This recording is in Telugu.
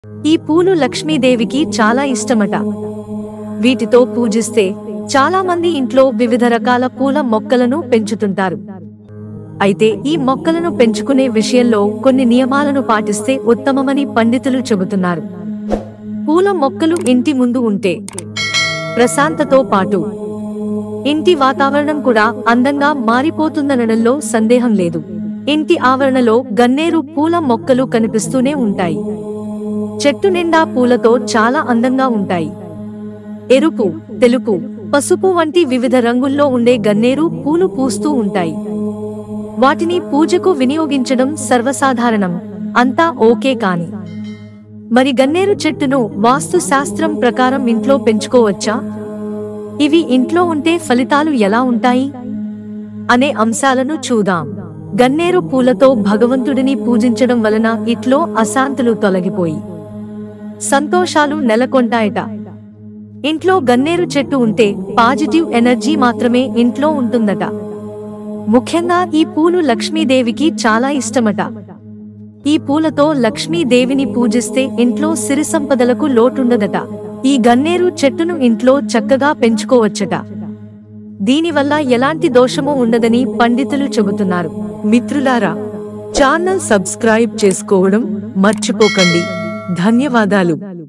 ఈ పూలు లక్ష్మీదేవికి చాలా ఇష్టమట వీటితో పూజిస్తే చాలా మంది ఇంట్లో వివిధ రకాల పూల మొక్కలను పెంచుతుంటారు అయితే ఈ మొక్కలను పెంచుకునే విషయంలో కొన్ని నియమాలను పాటిస్తే ఉత్తమమని పండితులు చెబుతున్నారు పూల మొక్కలు ఇంటి ముందు ఉంటే ప్రశాంతతో పాటు ఇంటి వాతావరణం కూడా అందంగా మారిపోతుందనడంలో సందేహం లేదు ఇంటి ఆవరణలో గన్నేరు పూల మొక్కలు కనిపిస్తూనే ఉంటాయి చెట్టు నిండా పూలతో చాలా అందంగా ఉంటాయి ఎరుపు తెలుపు పసుపు వంటి వివిధ రంగుల్లో ఉండే గన్నేరు పూలు పూస్తూ ఉంటాయి వాటిని పూజకు వినియోగించడం సర్వసాధారణం అంతా ఓకే కాని మరి గన్నేరు చెట్టును వాస్తు శాస్త్రం ప్రకారం ఇంట్లో పెంచుకోవచ్చా ఇవి ఇంట్లో ఉంటే ఫలితాలు ఎలా ఉంటాయి అనే అంశాలను చూదాం గన్నేరు పూలతో భగవంతుడిని పూజించడం వలన ఇట్లో అశాంతులు తొలగిపోయి సంతోషాలు నెలకొంటాయట ఇంట్లో గన్నేరు చెట్టు ఉంటే పాజిటివ్ ఎనర్జీ మాత్రమే ఇంట్లో ఉంటుందట ముఖ్యంగా ఈ పూలు లక్ష్మీదేవికి చాలా ఇష్టమట ఈ పూలతో లక్ష్మీదేవిని పూజిస్తే ఇంట్లో సిరి సంపదలకు లోటుండదట ఈ గన్నేరు చెట్టును ఇంట్లో చక్కగా పెంచుకోవచ్చట దీనివల్ల ఎలాంటి దోషము ఉండదని పండితులు చెబుతున్నారు మిత్రులారా ఛానల్ సబ్స్క్రైబ్ చేసుకోవడం మర్చిపోకండి ధన్యవాదాలు